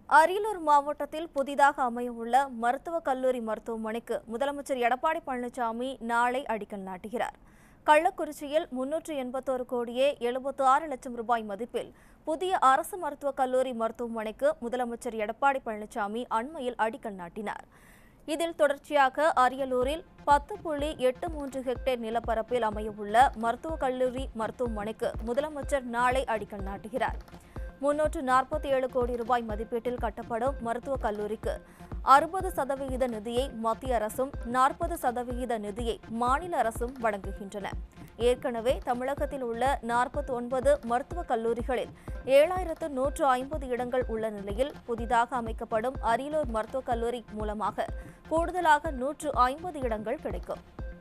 அரியலூர் மாவட்டத்தில் புதிதாக அமையவுள்ள மருத்துவக் கல்லூரி மருத்துவமனைக்கு முதலமைச்சர் எடப்பாடி பழனிசாமி நாளை அடிக்கல் நாட்டுகிறார் கள்ளக்குறிச்சியில் முன்னூற்று எண்பத்தோரு கோடியே எழுபத்து ஆறு லட்சம் ரூபாய் மதிப்பில் புதிய அரசு மருத்துவக் கல்லூரி மருத்துவமனைக்கு முதலமைச்சர் எடப்பாடி பழனிசாமி அண்மையில் அடிக்கல் நாட்டினார் இதில் தொடர்ச்சியாக அரியலூரில் பத்து புள்ளி எட்டு மூன்று ஹெக்டேர் நிலப்பரப்பில் அமையவுள்ள மருத்துவக் கல்லூரி மருத்துவமனைக்கு முதலமைச்சர் நாளை அடிக்கல் நாட்டுகிறார் முன்னூற்று நாற்பத்தி ஏழு கோடி ரூபாய் மதிப்பீட்டில் கட்டப்படும் மருத்துவக் கல்லூரிக்கு அறுபது சதவிகித நிதியை மத்திய அரசும் நாற்பது சதவிகித நிதியை மாநில அரசும் வழங்குகின்றன ஏற்கனவே தமிழகத்தில் உள்ள நாற்பத்தி ஒன்பது மருத்துவக் கல்லூரிகளில் ஏழாயிரத்து நூற்று ஐம்பது இடங்கள் உள்ள நிலையில் புதிதாக அமைக்கப்படும் அரியலூர் மருத்துவக் கல்லூரி மூலமாக கூடுதலாக நூற்று ஐம்பது இடங்கள் கிடைக்கும்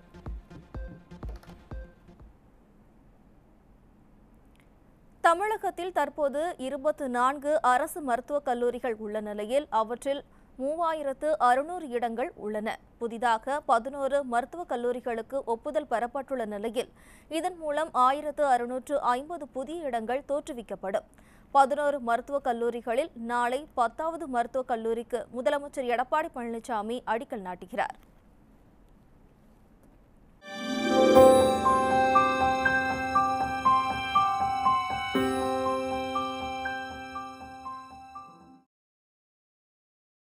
தமிழகத்தில் தற்போது இருபத்து நான்கு அரசு மருத்துவக் கல்லூரிகள் உள்ள நிலையில் அவற்றில் மூவாயிரத்து அறுநூறு இடங்கள் உள்ளன புதிதாக பதினோரு மருத்துவக் கல்லூரிகளுக்கு ஒப்புதல் பெறப்பட்டுள்ள நிலையில் இதன் மூலம் ஆயிரத்து அறுநூற்று ஐம்பது புதிய இடங்கள் தோற்றுவிக்கப்படும் பதினோரு மருத்துவக் கல்லூரிகளில் நாளை பத்தாவது மருத்துவக் கல்லூரிக்கு முதலமைச்சர் எடப்பாடி பழனிசாமி அடிக்கல் நாட்டுகிறார்